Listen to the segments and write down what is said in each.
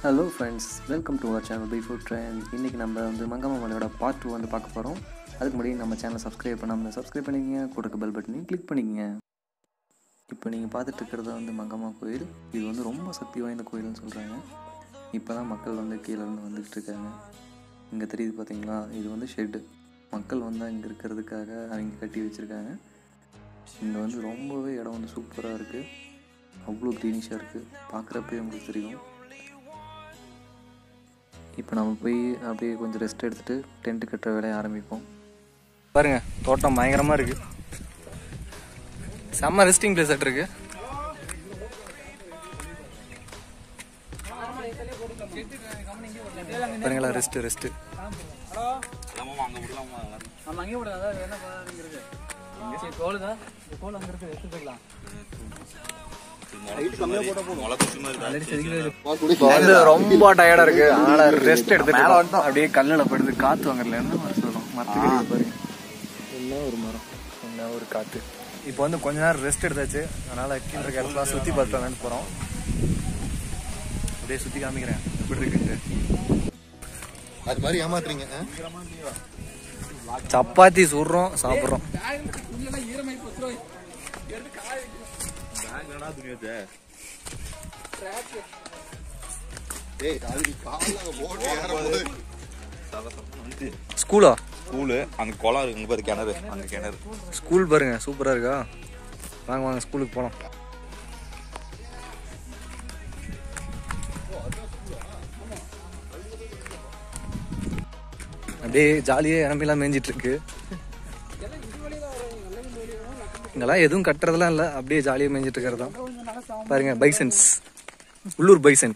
Hello friends welcome to our channel by food trend இன்றைக்கி நம்ம வந்து மங்கம்மா மலையோட பார்ட் டூ வந்து பார்க்க போகிறோம் அதுக்கு முன்னாடி நம்ம சேனலை சப்ஸ்கிரைப் பண்ணாமல் சப்ஸ்கிரைப் பண்ணிக்கங்க கொடுக்க பெல் பட்டனையும் கிளிக் பண்ணிக்கங்க இப்போ நீங்கள் பார்த்துட்டு இருக்கிறது வந்து மங்கம்மா கோயில் இது வந்து ரொம்ப சக்தி வாய்ந்த கோயில்னு சொல்கிறாங்க இப்போ தான் மக்கள் வந்து கீழே இருந்து வந்துக்கிட்டு இருக்காங்க இங்கே தெரியுது பார்த்தீங்களா இது வந்து ஷெட்டு மக்கள் வந்து இங்கே இருக்கிறதுக்காக அவங்க கட்டி வச்சுருக்காங்க இங்கே வந்து ரொம்பவே இடம் வந்து சூப்பராக இருக்குது அவ்வளோ க்ரீனிஷாக இருக்குது பார்க்குறப்பே உங்களுக்கு தெரியும் இப்போ நம்ம போய் அப்படியே கொஞ்சம் ரெஸ்ட் எடுத்துகிட்டு டென்ட் கட்டுற வேலையை ஆரம்பிப்போம் பாருங்க தோட்டம் பயங்கரமா இருக்கு செம்ம ரெஸ்டிங் பிளேஸ் இருக்கு பாருங்களா ரெஸ்ட் ரெஸ்ட் வந்து ரொம்ப டயர்டா இருக்கு அதனால ரெஸ்ட் எடுத்துட்டு அப்படியே கல்லுல படுத்து காத்து வாங்குறதுல என்ன சொல்லும் மரத்துக்கு பாருங்க என்ன ஒரு மரம் என்ன ஒரு காத்து இப்போ வந்து கொஞ்ச நேரம் ரெஸ்ட் எடுத்தாச்சு அதனால கீழே இருக்க இடத்துல சுத்தி பார்த்து போறோம் அப்படியே சுத்தி காமிக்கிறேன் எப்படி இருக்குன்ட்டு அது மாதிரி ஏமாத்துறீங்க ஆ? சப்பாத்தி சுடுறோம் சாப்பிட்றோம் ஏய் அது நீ கால்ல அங்க போட்டு ஏறும்போது ஸ்கூலா ஸ்கூலு அங்க குளம் இருக்கு பாரு கிணறு அங்க கிணறு ஸ்கூல் பாருங்க சூப்பரா இருக்கா வாங்க வாங்க ஸ்கூலுக்கு போலாம் அப்படியே ஜாலியா இறம்பிலாம் மேய்ஞ்சிட்டு இருக்கு இங்கெல்லாம் எதுவும் கட்டுறதெல்லாம் இல்ல அப்படியே ஜாலியா மேய்ஞ்சிட்டு இருக்கிறது தான் பாருங்க பைசன்ஸ் உள்ளூர் பைசன்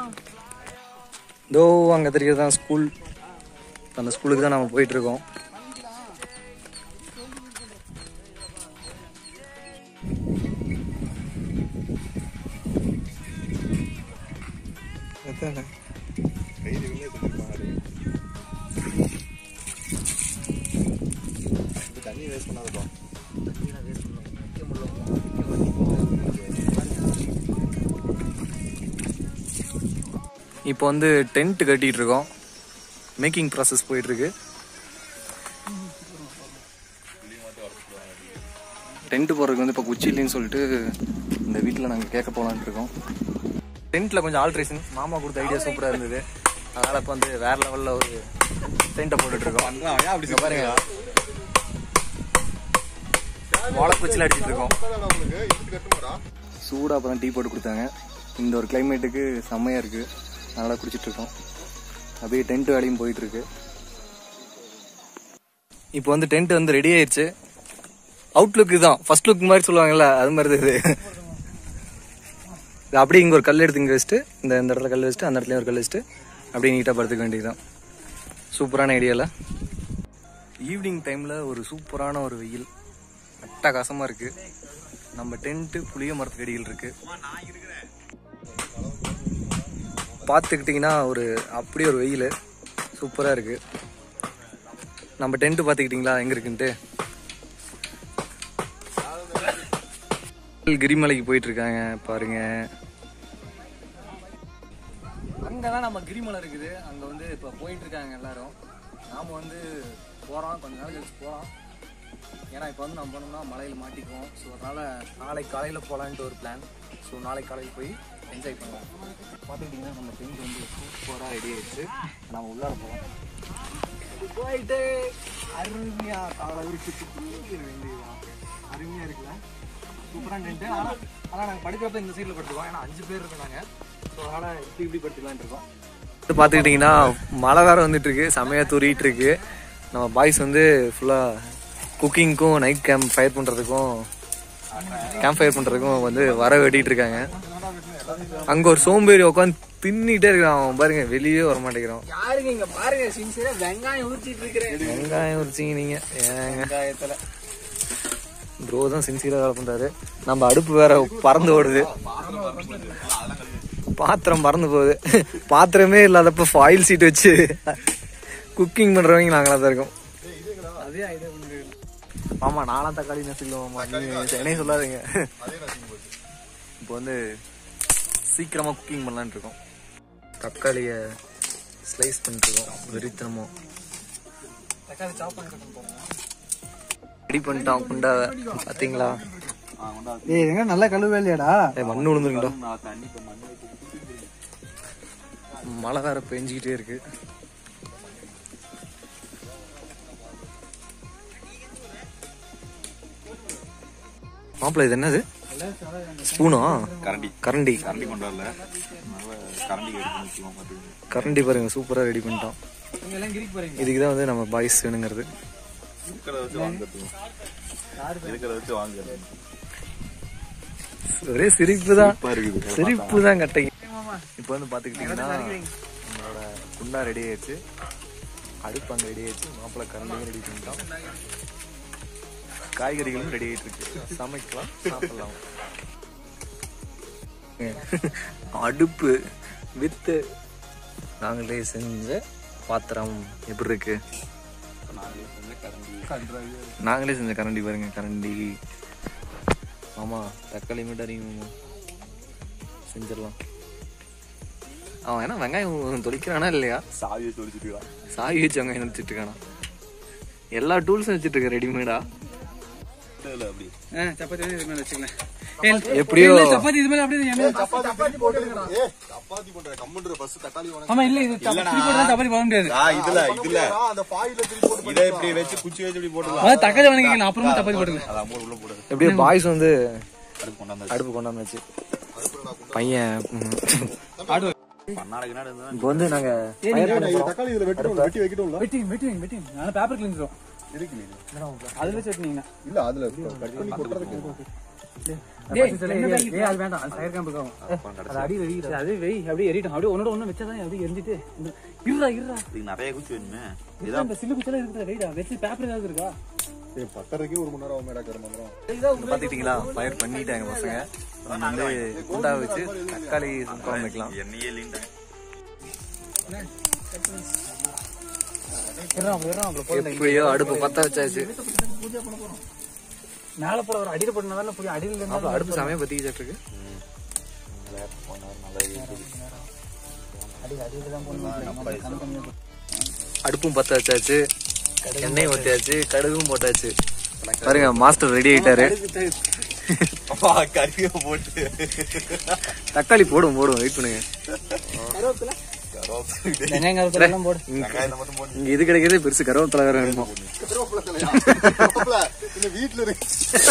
தோ அங்க தெரியுறது தான் ஸ்கூல் அந்த ஸ்கூலுக்கு தான் நம்ம போயிட்டு இருக்கோம் தண்ணி வேஸ்ட் பண்ணாதப்பா இப்போ வந்து டென்ட் கட்டிட்டு இருக்கோம் மேக்கிங் ப்ராசஸ் போயிட்டு இருக்கு டென்ட் போடுறதுக்கு வந்து இப்போ குச்சி இல்லைன்னு சொல்லிட்டு இந்த வீட்டில் நாங்கள் கேட்க போகலான்ட்டு இருக்கோம் டென்ட்டில் கொஞ்சம் ஆல்ட்ரேஷன் மாமா கொடுத்த ஐடியா சூப்பராக இருந்தது அதனால் இப்போ வந்து வேற லெவலில் ஒரு டென்ட்டை போட்டுட்டு இருக்கோம் இங்க பாருங்க வாழைப்பூச்சில் அடிச்சிட்டு இருக்கோம் உங்களுக்கு இதுக்கு கட்டுமாடா சூடாக அப்போ தான் டீ போட்டு கொடுத்தாங்க இந்த ஒரு கிளைமேட்டுக்கு செம்மையாக இருக்குது அதனால் குடிச்சிட்டு இருக்கோம் அப்படியே டென்ட் வேலையும் போயிட்டு இருக்கு இப்போ வந்து டென்ட் வந்து ரெடி ஆயிடுச்சு அவுட்லுக் தான் ஃபர்ஸ்ட் லுக் மாதிரி சொல்லுவாங்கல்ல அது மாதிரி தான் இது இது அப்படியே இங்கே ஒரு கல் எடுத்து இங்கே வச்சுட்டு இந்த இந்த இடத்துல கல் வச்சுட்டு அந்த இடத்துலயும் ஒரு கல் வச்சுட்டு அப்படியே நீட்டாக படுத்துக்க வேண்டியதுதான் சூப்பரான ஐடியாவில் ஈவினிங் டைமில் ஒரு சூப்பரான ஒரு வெயில் அட்டகாசமாக இருக்கு நம்ம டென்ட்டு புளிய மரத்துக்கடியில் இருக்கு பார்த்துக்கிட்டிங்கன்னா ஒரு அப்படியே ஒரு வெயில் சூப்பராக இருக்கு நம்ம டென்ட்டு பார்த்துக்கிட்டிங்களா எங்கே இருக்குன்ட்டு கிரிமலைக்கு போயிட்டு இருக்காங்க பாருங்க அங்கதான் நம்ம கிரிமலை இருக்குது அங்க வந்து இப்ப போயிட்டு இருக்காங்க எல்லாரும் நாம வந்து போறோம் கொஞ்ச நாள் கழிச்சு போறோம் ஏன்னா இப்போ வந்து நம்ம போனோம்னா மலையில் மாட்டிக்குவோம் ஸோ அதனால நாளைக்கு காலையில் போகலான்ட்டு ஒரு பிளான் ஸோ நாளைக்கு காலையில் போய் என்ஜாய் பண்ணுவோம் பார்த்துக்கிட்டிங்கன்னா நம்ம டென்ட் வந்து சூப்பராக ரெடி ஆயிடுச்சு நம்ம உள்ளார போகலாம் போயிட்டு அருமையா காலை விரிச்சிட்டு தூங்கிட வேண்டியதுதான் அருமையா இருக்குல்ல சூப்பரான டென்ட் ஆனால் ஆனால் நாங்கள் படுக்கிறப்ப இந்த சைடில் படுத்துக்கோம் ஏன்னா அஞ்சு பேர் இருக்கோம் ஸோ அதனால் இப்படி இப்படி படுத்துக்கலான் இருக்கோம் பார்த்துக்கிட்டிங்கன்னா மழை வேற வந்துட்டு இருக்கு செமையாக தூரிட்டு இருக்கு நம்ம பாய்ஸ் வந்து ஃபுல்லாக குக்கிங்க்கும் நைட் கேம்ப் ஃபயர் பண்ணுறதுக்கும் கேம்ப் ஃபயர் பண்ணுறதுக்கும் வந்து வர வெட்டிட்டு இருக்காங்க அங்கே ஒரு சோம்பேறி உட்காந்து தின்னிட்டே இருக்கான் அவன் பாருங்க வெளியே வர மாட்டேங்கிறான் பாருங்க இங்க பாருங்க சின்சியரா வெங்காயம் ஊத்திட்டு இருக்கிறேன் வெங்காயம் உரிச்சிங்க நீங்க ஏங்க ப்ரோ தான் சின்சியரா வேலை பண்றாரு நம்ம அடுப்பு வேற பறந்து ஓடுது பாத்திரம் பறந்து போகுது பாத்திரமே இல்லாதப்ப ஃபாயில் சீட் வச்சு குக்கிங் பண்றவங்க நாங்களா தான் இருக்கோம் ஆமா நாலாம் தக்காளி நசிக்கலாமா என்னையும் சொல்லாதீங்க இப்போ வந்து சீக்கிரமா குக்கிங் பண்ணலான்னு இருக்கோம் தக்காளியை ஸ்லைஸ் பண்ணிட்டுருக்கோம் வெறித்தனமும் தக்காளி சாப் பண்ணிட்டு போறோம் ரெடி பண்ணிட்டோம் குண்டாவை பார்த்தீங்களா ஏய் எங்க நல்லா கழுவே இல்லையாடா ஏய், மண்ணு விழுந்துருங்கடா மழை வேற பெஞ்சிக்கிட்டே இருக்கு மாப்பிள்ள இது என்னது ஸ்பூனா கரண்டி கரண்டி கரண்டி கொண்டு வரல அதனால கரண்டி எடுத்து நிற்கும் பார்த்துக்கோங்க கரண்டி பாருங்க சூப்பரா ரெடி பண்ணிட்டோம் நீங்க எல்லாம் கிரிக்கு போறீங்க இதுக்கு தான் வந்து நம்ம பாய்ஸ் வேணுங்கிறது இருக்கிறத வச்சு வாங்குறது இருக்கிறத வச்சு வாங்குறது ஒரே சிரிப்பு தான் சூப்பா இருக்குது சிரிப்பு தான் கட்டைங்க இப்போ வந்து பார்த்துக்கிட்டிங்கன்னா நம்மளோட குண்டா ரெடி ஆயிடுச்சு அடுப்பு அங்கே ரெடி ஆயிடுச்சு மாப்பிள்ளை கரண்டியும் ரெடி பண்ணிட்டோம் காய்கறிகளும் ரெடி ஆயிட்டு இருக்கு சமைக்கலாம் சாப்பிடலாம் அடுப்பு வித்து நாங்களே செஞ்ச பாத்திரம் எப்படி இருக்கு நாங்களே செஞ்ச கரண்டி பாருங்க கரண்டி ஆமா தக்காளி மட்டும் அறியும் செஞ்சிடலாம் அவன் என்ன வெங்காயம் தொளிக்கிறானா இல்லையா சாவியை தொழிச்சிட்டு சாவி வச்சு வெங்காயம் நினைச்சிட்டு இருக்கானா எல்லா டூல்ஸும் வச்சுட்டு இருக்க ரெடிமேடா இல்லை அப்படி சப்பாத்தி வந்து இது மேல வச்சுக்கலாம் எப்படியோ சப்பாத்தி இது மேல அப்படியே எண்ணெய் சப்பாத்தி போட்டு ஏ சப்பாத்தி பண்ற கம்முன்ற பஸ் தக்காளி உனக்கு ஆமா இல்ல இது சப்பாத்தி போட்டு தான் சப்பாத்தி போட முடியாது ஆ இதுல இதுல அந்த பாயில திருப்பி போட்டு இதை இப்படி வச்சு குச்சி வச்சு இப்படி போட்டுலாம் அதாவது தக்காளி வணங்கிக்கலாம் அப்புறமா சப்பாத்தி போட்டுங்க அது அம்மூர் உள்ள போடுது எப்படியோ பாய்ஸ் வந்து அடுப்பு கொண்டாந்து அடுப்பு கொண்டாந்துச்சு பையன் ம். பன்னாடு கிணறு இருந்தா இப்போ வந்து நாங்க fire பண்ண போறோம். தக்காளி இதுல வெட்டி வெட்டி வைக்கட்டும்ல வெட்டி வெட்டி வெட்டி நான் பேப்பர் கிழிஞ்சிரும் இருக்கு நீ அதுல வச்சு வெட்டினீங்கன்னா இல்ல அதுல கட் பண்ணி கொட்டுறதுக்கு டேய் அது வேண்டாம் அது ஃபயர் கேம்புக்கு ஆகும் அது அடி வெடி அது வெய் அப்படியே எரிட்டும் அப்படியே ஒன்னோட ஒண்ணு வச்சாதான் அப்படியே எரிஞ்சிட்டு இந்த- இருடா இருடா இதுக்கு நிறைய குச்சி வேணுமே இதுதான் இந்த சில்லு குச்சல இருக்குது வெயிடா வெச்சு பேப்பர் ஏதாவது இருக்கா ஏய் பத்தரைக்கே ஒரு மணி நேரம் ஆகும் மேடா கருமந்திரம் பாத்துக்கிட்டீங்களா ஃபயர் பண்ணிட்டாங்க பசங்க நம்ம வந்து குண்டா வச்சு தக்காளி குழம்பு வைக்கலாம் எண்ணெயே இல்லைன்ட்டேன் இருடா இருடா அப்படி போடு எப்படியோ அடுப்பு பத்த வச்சாச்சு மேல போட ஒரு அடியில போட்டனால புரிய அடியில இருந்தா அப்ப அடுப்பு சமயம் பத்திக்கிட்டு இருக்கு அடுப்பும் பத்த வச்சாச்சு எண்ணெயும் ஊத்தியாச்சு கடுகும் போட்டாச்சு பாருங்க மாஸ்டர் ரெடி ஆயிட்டாரு அப்பா கறியை போட்டு தக்காளி போடும் போடும் வெயிட் பண்ணுங்க வெங்காயம் கருவேப்பிலை எல்லாம் போடு வெங்காயத்தை மட்டும் போட்டு இங்க இது கிடைக்கிறதே பெருசு கருவேப்பிலை வேற வேணுமா கருவேப்பிலை தலையா இந்த வீட்டுல இருக்கு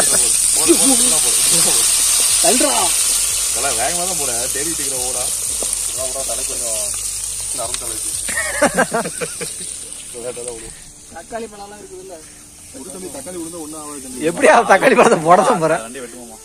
தள்ளுறா அதெல்லாம் வேகமா தான் போறேன் தேடிட்டு இருக்கிற ஓடா அதான் விடா, தலை கொஞ்சம் நரம் தலைக்கு தக்காளி பழம்லாம் இருக்குதுல்ல ஒரு தண்ணி தக்காளி விழுந்தா ஒன்னும் ஆகாது எப்படியா தக்காளி பழத்தை போட தான் போறேன் ரெண்டே வெட்டுவோமா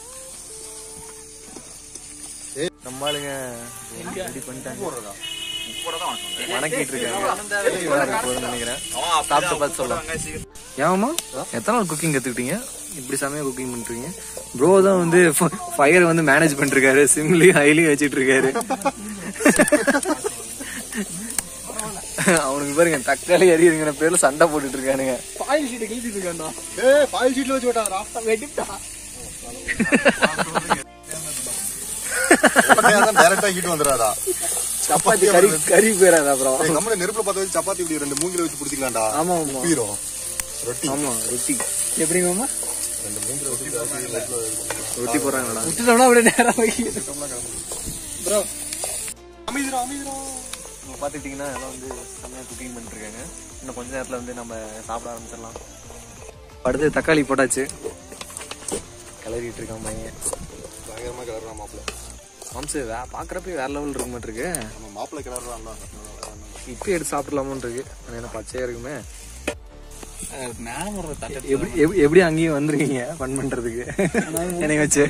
நம்ம ஆளுங்க ரெடி பண்ணிட்டாங்க உப்போட தான் வாங்கிட்டு வணக்கிட்டு இருக்காங்க போதும்னு நினைக்கிறேன் சாப்பிட்டு பார்த்து சொல்லலாம் வெங்காயம் சீக்கிரம் ஏமா எத்தனை நாள் குக்கிங் கத்துக்கிட்டீங்க இப்படி செமையா குக்கிங் பண்றீங்க ப்ரோ தான் வந்து ஃபயர் வந்து மேனேஜ் பண்ணிருக்காரு சிம்லி ஹைலி வச்சிட்டு இருக்காரு அவனுக்கு பாருங்க தக்காளி எரியுதுங்கிற பேர்ல சண்டை போட்டுட்டு இருக்கானுங்க பாயில் ஷீட்டை கிழிச்சிட்டு இருக்காண்டா ஏய் பாயில் ஷீட்ல வச்சு விட்டாரா வெட்டிட்டா டைரக்டா ஹீட் வந்துடாதா சப்பாத்தி கறி கறி போயிடாது அப்புறம் ஏய் நம்மள நெருப்புல பத்த வச்சு சப்பாத்தி இப்படி ரெண்டு மூங்கில வச்சு பிடிச்சிக்கலாம்டா ஆமா ஆமா பீரும் ரொட்டி ஆமா ரொட்டி எப்படிங்க மாமா ரெண்டு மூங்கில வச்சு ரொட்டி போடுறாங்கடா விட்டுட்டோம்னா அப்படியே நேரம் வை ப்ரோ அமைதிரா அமைதிரா இப்போ பார்த்துக்கிட்டிங்கன்னா எல்லாம் வந்து செம்மையாக குக்கிங் பண்ணிட்டுருக்காங்க இன்னும் கொஞ்ச நேரத்தில் வந்து நம்ம சாப்பிட ஆரம்பிச்சிடலாம் அடுத்து தக்காளி போட்டாச்சு கிளறிட்டு இருக்கான் பையன் பயங்கரமா கிளறான் மாப்பிள்ள மாம்சு வே பார்க்குறப்ப வேற லெவல் இருக்க மாட்டிருக்கு நம்ம மாப்பிள்ள கிளறான்ல இப்போ எடுத்து சாப்பிடலாமோன்னு இருக்கு ஆனால் என்ன பச்சையாக இருக்குமே மேல ஒரு தட்டை எப்படி எப்படி எப்படி அங்கேயும் வந்துருக்கீங்க ஃபன் பண்ணுறதுக்கு என்னை வச்சு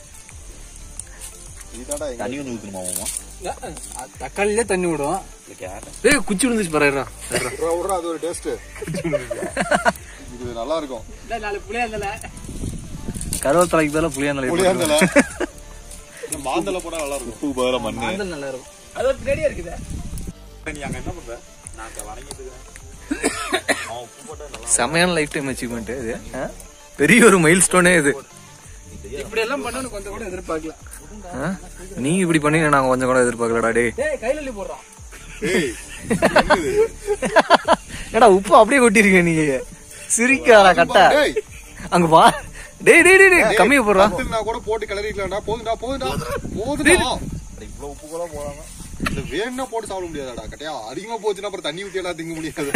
இதாடா எங்க தண்ணி கொஞ்சம் ஊற்றணுமா மாமா தக்காளிலே தண்ணி விடும் இல்லை கேட்டேன் ஏய் குச்சி விழுந்துச்சு பாருடா விட்றா, விட்றா, அது ஒரு டேஸ்ட் இது நல்லா இருக்கும் நாலு புளியா இருந்தால கருவேத்தலைக்கு பதிலாக புளியாந்தலை புளியாந்தல இந்த மாந்தல போட நல்லா இருக்கும் உப்பு பதிலாக மண்ணு நல்லா இருக்கும் அது ஒரு பின்னாடியே இருக்குதே நீ அங்கே என்ன பண்ற நான் அங்கே வணங்கிட்டு இருக்கிறேன் அவன் உப்பு போட்டா நல்லா செமையான லைஃப் டைம் அச்சீவ்மெண்ட் இது ஆ? பெரிய ஒரு மைல் ஸ்டோனே இது இப்படி எல்லாம் பண்ணணும் கொஞ்சம் கூட எதிர்பார்க்கல ஆ? நீ இப்படி பண்ணி நாங்க கொஞ்சம் கூட எதிர்பார்க்கலடா டே டேய் கையில அள்ளி போடுறான் ஏய் ஏடா உப்பு அப்படியே கொட்டிருக்க நீ சிரிக்காடா கட்டா டேய் அங்க வா டேய் டேய் டேய், டேய் கம்மியா போடுறா பத்துனா கூட போட்டு கிளறிக்கலாம்டா போதுடா போதுடா போதுடா இவ்வளவு உப்பு கூட போடாம இல்ல வேணும்னா போட்டு சாப்பிட முடியாதாடா கட்டையா அதிகமா போச்சுன்னா அப்புறம் தண்ணி ஊத்தி எல்லாம் திங்க முடியாது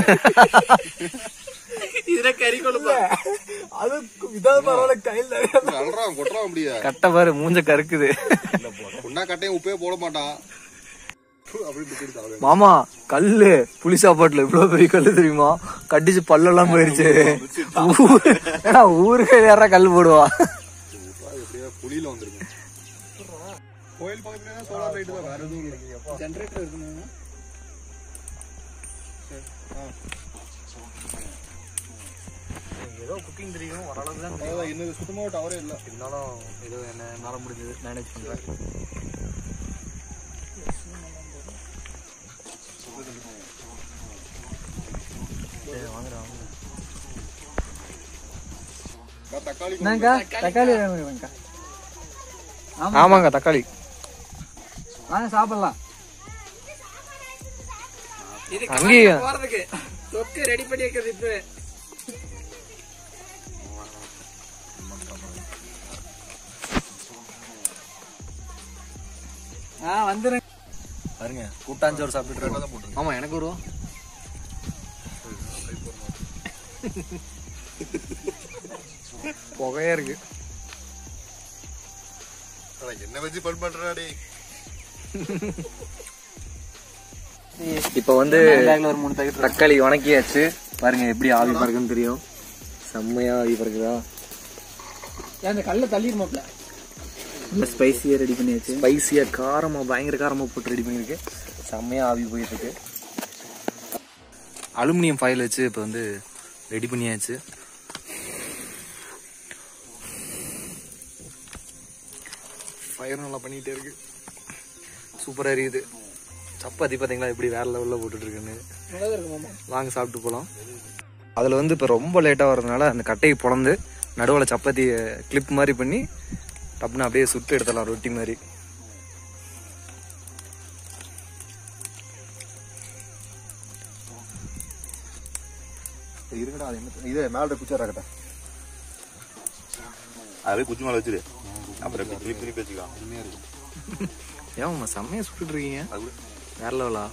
இதுல கறி கொழுப்பா அது இதாவது பரவாயில்ல கையில அல்றான் கொட்டுறான் அப்படியே கட்டை பாரு மூஞ்ச கருக்குது உன்னா கட்டையும் உப்பே போட மாட்டான் அப்படின்னு திட்டிட்டு சாப்பிடுவேன். மாமா கல்லு புளி சாப்பாட்டுல இவ்வளவு பெரிய கல்லு தெரியுமா கட்டிச்சு பல்லெல்லாம் போயிருச்சு ஊரு- ஏடா ஊருக்கு யாரா கல் போடுவா எப்படியா புளியில வந்துருங்க கோயில் பக்கத்துல சோலார் லைட் தான் வேற எதுவும் இல்லை ஜெனரேட்டர் இருக்கணும் ஏதோ குக்கிங் தெரியும் ஓரளவுக்கு தான் அதான் இன்னும் சுத்தமா டவரே இல்ல இருந்தாலும் ஏதோ என்ன என்னால முடிஞ்சது மேனேஜ் பண்றேன் நான் தக்காளி என்னங்கா தக்காளி வேணுங்கக்கா ஆமாங்க தக்காளி வாங்க சாப்பிடலாம் இது அங்கேயே. போறதுக்கு தொக்கு ரெடி பண்ணி வைக்கிறது இப்ப ஆ வந்துருங்க பாருங்க கூட்டாஞ்சோறு சாப்பிட்டு இருக்கோம் ஆமா எனக்கு ஒரு புகையா இருக்கு அட, என்ன வச்சு பண் பண்றா டேய் இப்ப வந்து ஒரு மூணு தகட்டு தக்காளி வணக்கியாச்சு பாருங்க எப்படி ஆவி பறக்குன்னு தெரியும் செம்மையா ஆவி பறக்குதா அந்த கல்ல தள்ளிடுமாப்ல நல்ல ஸ்பைசியா ரெடி பண்ணியாச்சு ஸ்பைசியா காரமா பயங்கர காரமா போட்டு ரெடி பண்ணிருக்கு செம்மையா ஆவி போயிட்டு இருக்கு அலுமினியம் ஃபாயில் வச்சு இப்போ வந்து ரெடி பண்ணியாச்சு ஃபயர் நல்லா பண்ணிட்டே இருக்கு சூப்பரா இருக்குது சப்பாத்தி பாத்தீங்களா எப்படி வேற லெவல்ல போட்டுட்டு இருக்குன்னு நல்லா இருக்கு மாமா வாங்க சாப்பிட்டு போகலாம் அதில் வந்து இப்போ ரொம்ப லேட்டாக வரதுனால அந்த கட்டையை பொழந்து நடுவில் சப்பாத்தி கிளிப் மாதிரி பண்ணி டப்புன்னு அப்படியே சுட்டு எடுத்துடலாம் ரொட்டி மாதிரி இருக்கடா அது என்ன இது மேல குச்சா கட்ட அதே குச்சி மேல வச்சிரு அப்புறம் இப்படி திருப்பி திருப்பி வச்சுக்கலாம் ஏன் செம்மையாக சுட்டுட்டு இருக்கீங்க அது கூட வேற லெவலா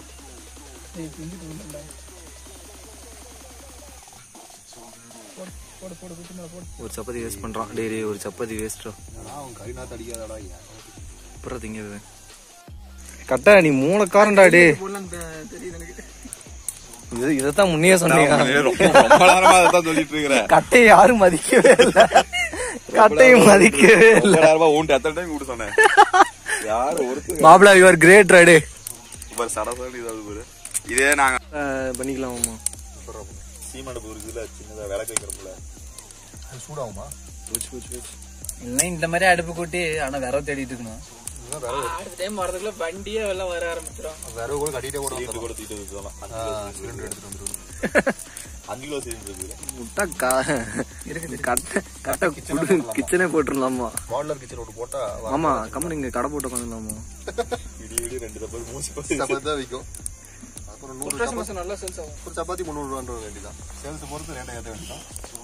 ஒரு சப்பாத்தி வேஸ்ட் பண்ணுறான் டேய் டேய் ஒரு சப்பாத்தி வேஸ்ட்டோ அவன் கறி நாத்து அடிக்காதடா அப்புறம் திங்கிறது கட்டா நீ மூளைக்காரன்டா டே போடலாம் தெரியுது எனக்கு இது இதைத்தான் முன்னே சொன்னீங்க ரொம்ப ரொம்ப நேரமா அதான் சொல்லிட்டு இருக்கிறேன் கட்டையை யாரும் மதிக்கவே இல்லை கட்டையும் மதிக்கவே ரொம்ப இல்லை நேரமா ஊண்டு எத்தனை டைம் கூட சொன்னேன் யாரு ஒருத்தர் மாப்பிளா யுவர் கிரேட் ராடே பாரு சடசடி இதாவது பாரு இதே நாங்க பண்ணிக்கலாமா சீமண்டப்பு இருக்குதுல சின்னதா விளக்கு வைக்கிறோம்ல அது சூடாகுமா இல்லை இந்த மாதிரி அடுப்பு கூட்டி ஆனா விரவ தேடிட்டு இருக்கணும் அடுத்த டைம் வரதுக்குள்ள வண்டியே எல்லாம் வர ஆரம்பிச்சிடும் வேற கூட கட்டிட்டே கூட சிலிண்டர் கூட தூக்கிட்டு வந்துடலாம் சிலிண்டர் எடுத்துட்டு வந்துருவோம் அஞ்சு கிலோ சிலிண்டர் இருக்குது முட்டை கா இருக்குது கட்டை கட்டை கிச்சனே போட்டுடலாமா மாடலர் கிச்சன் ஒன்று போட்டா ஆமா கம்பெனி இங்க கடை போட்டு உட்காந்துலாமா விடிய விடிய ரெண்டு தப்பு மூச்சு போய் சப்பாத்தி தான் விற்கும் அப்புறம் நூறு மாசம் நல்லா சேல்ஸ் ஆகும் ஒரு சப்பாத்தி முந்நூறு ரூபான்ற வேண்டியதான் சேல்ஸ் பொறுத்து ரேட்டை ஏற்ற வேண்டியதான்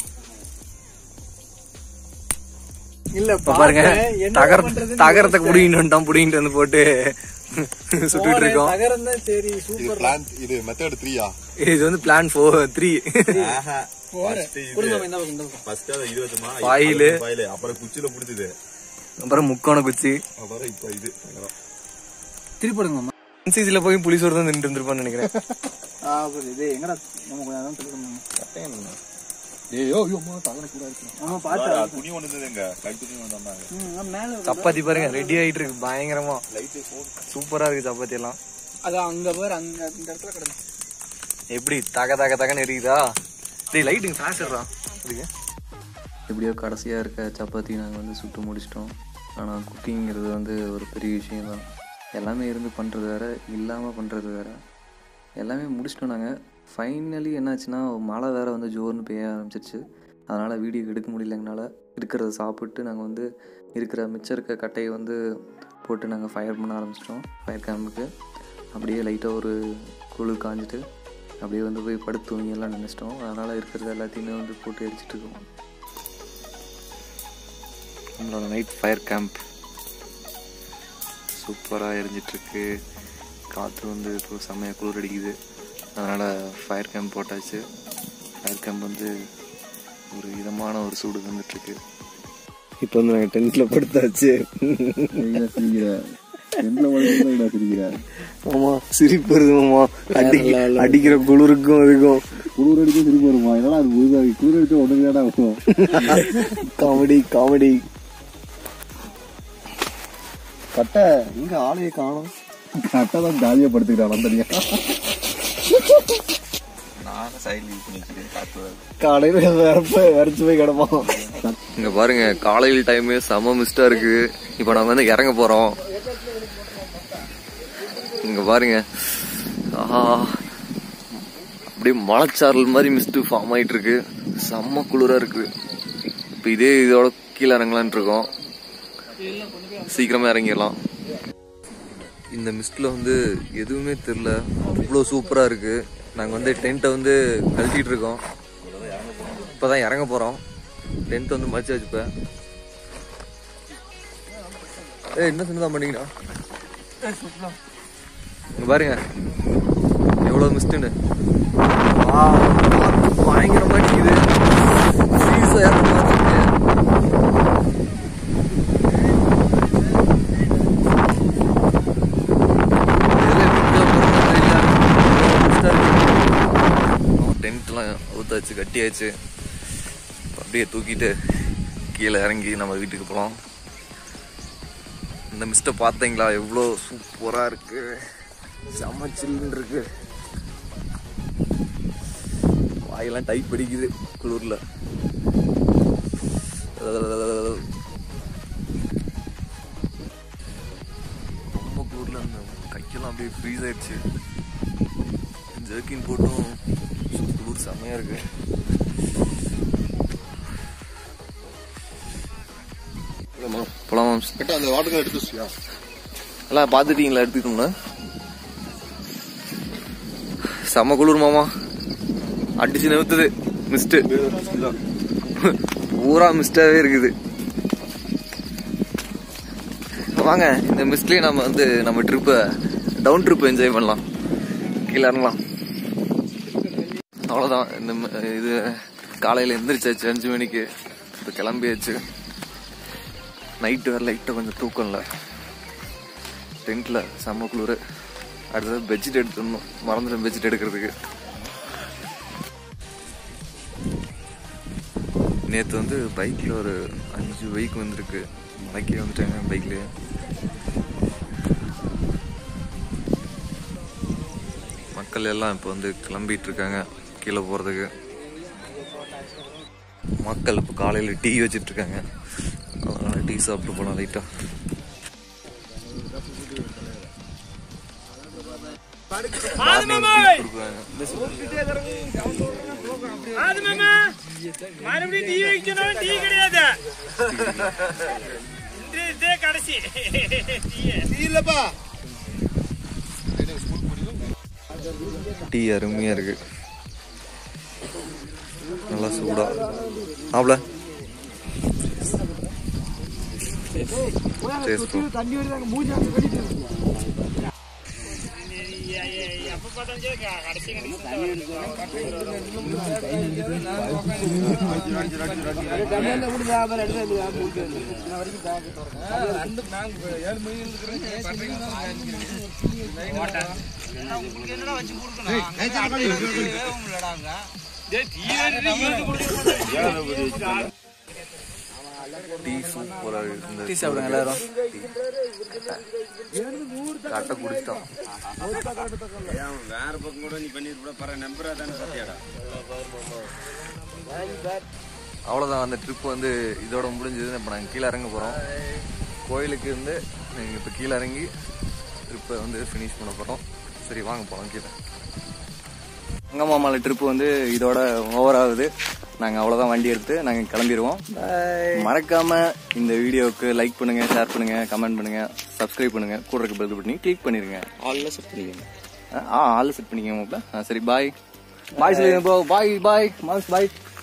இல்ல இப்ப பாருங்க தகர தகரத்தை புடிங்கிட்டு வந்துட்டோம் புடிங்கிட்டு வந்து போட்டு சுட்டுட்டு இருக்கோம் தகரம் தான் சரி இது சூப்பர் பிளான் இது மெத்தட் த்ரீயா இது வந்து பிளான் ஃபோர் த்ரீ ஃபர்ஸ்ட் இது குடும்பம் இந்த பக்கம் இந்த பக்கம் ஃபர்ஸ்ட் அது இது வச்சுமா பாயிலு. பாயிலு அப்புறம் குச்சில புடிச்சது அப்புறம் முக்கோண குச்சி அப்புறம் இப்ப இது திருப்பி போடுங்க மாமா என்சிசில போய் புளி சோறு தான் நின்று இருந்திருப்பான்னு நினைக்கிறேன் ஆ புரியுது இது எங்கடா நம்ம கொஞ்சம் நேரம் திருப்பணும் ஏயோ ஐயோ அம்மா தகன கூட இருக்கு ஆமா பாத்து துணி ஒண்ணு இருந்ததுங்க லைட் துணி ஒண்ணு தந்தாங்க மேல சப்பாத்தி பாருங்க ரெடி ஆயிட்டு இருக்கு பயங்கரமா லைட் சூப்பரா இருக்கு சப்பாத்தி எல்லாம் அதான் அங்க பாரு அங்க இந்த இடத்துல கிடந்து எப்படி தக தக தகன்னு எரியுதா டேய் லைட்டுங்க ஃபிளாஷ்டுறா அதுக்கு எப்படியோ கடைசியாக இருக்க சப்பாத்தி நாங்கள் வந்து சுட்டு முடிச்சிட்டோம் ஆனால் குக்கிங்கிறது வந்து ஒரு பெரிய விஷயம் தான் எல்லாமே இருந்து பண்ணுறது வேற இல்லாமல் பண்ணுறது வேற எல்லாமே முடிச்சிட்டோம் நாங்கள் ஃபைனலி என்னாச்சுன்னா மழை வேற வந்து ஜோர்னு பெய்ய ஆரம்பிச்சிருச்சு அதனால் வீடியோ எடுக்க முடியல எங்களால் இருக்கிறத சாப்பிட்டு நாங்கள் வந்து இருக்கிற மிச்சம் இருக்க கட்டையை வந்து போட்டு நாங்கள் ஃபயர் பண்ண ஆரம்பிச்சிட்டோம் ஃபயர் கேம்புக்கு அப்படியே லைட்டாக ஒரு குளிர் காஞ்சிட்டு அப்படியே வந்து போய் படுத்து தூங்கி எல்லாம் நினச்சிட்டோம் அதனால் இருக்கிறது எல்லாத்தையுமே வந்து போட்டு எரிச்சிட்டு இருக்கோம் நம்மளோட நைட் ஃபயர் கேம்ப் சூப்பராக எரிஞ்சிட்ருக்கு காற்று வந்து இப்போ செம்மையாக குளிர் அடிக்குது அதனால் ஃபயர் கேம்ப் போட்டாச்சு ஃபயர் கேம்ப் வந்து ஒரு இதமான ஒரு சூடு வந்துட்டுருக்கு இப்போ வந்து நாங்கள் டென்ட்டில் படுத்தாச்சு ஆமா சிரிப்பு வருது மாமா அடி அடிக்கிற குளிருக்கும் அதுக்கும் குளிர் அடிச்சு திரும்ப வருமா இதெல்லாம் அது புதுசாக குளிர் அடிச்சு ஒன்று தான் இருக்கும் காமெடி காமெடி கட்டை எங்க ஆளையே காணும் கரெக்டாக தான் ஜாலியாக படுத்துக்கிட்டான் தனியா நானும் சைடில் யூஸ் பண்ணி வச்சுருக்கேன் காற்று வருது. காலையில வரப்ப வரைச்சு போய் கிடப்பான் இங்கே பாருங்க காலையில் டைமு செம மிஸ்டாக இருக்குது இப்போ நாங்கள் வந்து இறங்க போகிறோம் இங்கே பாருங்க ஆஹா அப்படியே மலைச்சாரல் மாதிரி மிஸ்ட்டு ஃபார்ம் ஆயிட்டு இருக்கு செம்ம குளிராக இருக்கு இப்போ இதே இதோட கீழே இறங்கலான் இருக்கோம் சீக்கிரமா இறங்கிடலாம் இந்த மிஸ்ட்ல வந்து எதுவுமே தெரில அவ்வளோ சூப்பராக இருக்கு நாங்கள் வந்து டென்ட்டை வந்து கழட்டிட்டு இருக்கோம் இப்போதான் இறங்க போகிறோம் டென்ட் வந்து மடிச்சு வச்சுப்பேன் ஏய் என்ன சின்னதான் பண்ணீங்கண்ணா இங்க பாருங்க எவ்வளோ மிஸ்ட்டுன்னு பயங்கரமா அடிக்குது சீரியஸா இறங்க பார்த்துருக்கேன் டென்ட்லாம் ஊத்தாச்சு கட்டியாச்சு அப்படியே தூக்கிட்டு கீழே இறங்கி நம்ம வீட்டுக்கு போகலாம் இந்த மிஸ்டை பார்த்தீங்களா எவ்வளோ சூப்பராக இருக்கு செம்ம சில்லுன்னு இருக்கு வாயெல்லாம் டைப் அடிக்குது குளிரில் ரொம்ப குளிரில் அந்த கையெல்லாம் அப்படியே ஃப்ரீஸ் ஆயிடுச்சு ஜர்க்கின் போட்டும் குளிர் செம்மையாக இருக்கு போலாமா அந்த வாட்டர் எடுத்து வச்சியா எல்லாம் பார்த்துட்டீங்களா எடுத்துக்கிட்டோம்னா செம்ம குளிர் மாமா அடிச்சு நிறுத்துது மிஸ்ட் பூரா மிஸ்டாவே இருக்குது வாங்க இந்த மிஸ்ட்லயே நம்ம வந்து நம்ம ட்ரிப்பை டவுன் ட்ரிப் என்ஜாய் பண்ணலாம் கீழே இறங்கலாம் அவ்வளோதான் இந்த ம- இது காலையில் எந்திரிச்சாச்சு அஞ்சு மணிக்கு இப்போ கிளம்பியாச்சு நைட்டு வேறு லைட்டாக கொஞ்சம் தூக்கம் இல்லை டென்ட்டில் செம்ம குளிர் அடுத்தது பெட்ஷீட் எடுத்துடணும் மறந்துட்டேன் பெட்ஷீட் எடுக்கிறதுக்கு நேற்று வந்து பைக்கில் ஒரு அஞ்சு பைக் வந்திருக்கு மலைக்கே வந்துட்டாங்க பைக்லேயே மக்கள் எல்லாம் இப்போ வந்து கிளம்பிட்டு இருக்காங்க கீழே போகிறதுக்கு மக்கள் இப்போ காலையில் டீ வச்சிட்டு இருக்காங்க அதனால டீ சாப்பிட்டு போகலாம் லைட்டாக மறுபடியும் டீ வைக்கணும் டீ கிடையாது இது இதே கடைசி டீ அருமையாக இருக்கு நல்லா சூடா ஆப்ல எப்ப பார்த்தாலும் சரி, க- கடைசி கடைசி டீ சூப்பராக இருக்கு டீ சாப்பிடுங்க எல்லாரும் கட்டை குடிச்சிட்டோம் வேற பக்கம் கூட நீ பண்ணிட்டு கூட பர நம்பரா தானே சத்தியாடா அவ்வளோதான் அந்த ட்ரிப் வந்து இதோட முடிஞ்சது இப்போ நாங்கள் கீழே இறங்க போகிறோம் கோயிலுக்கு இருந்து நீங்கள் இப்போ கீழே இறங்கி ட்ரிப்பை வந்து ஃபினிஷ் பண்ண போகிறோம் சரி வாங்க போகலாம் கீழே அங்கம்மாமலை ட்ரிப்பு வந்து இதோட ஓவர் ஆகுது நாங்கள் அவ்வளோதான் வண்டி எடுத்து நாங்கள் கிளம்பிடுவோம் மறக்காம இந்த வீடியோவுக்கு லைக் பண்ணுங்க ஷேர் பண்ணுங்க கமெண்ட் பண்ணுங்க சப்ஸ்கிரைப் பண்ணுங்க கூட இருக்க பெல் பண்ணி கிளிக் பண்ணிருங்க ஆல்ல செட் பண்ணிக்கங்க ஆ ஆள் செட் பண்ணிக்கோங்க மாப்ள. ஆ சரி பாய் பாய் சொல்லுங்க ப்ரோ பாய் பாய் மாஸ் பாய்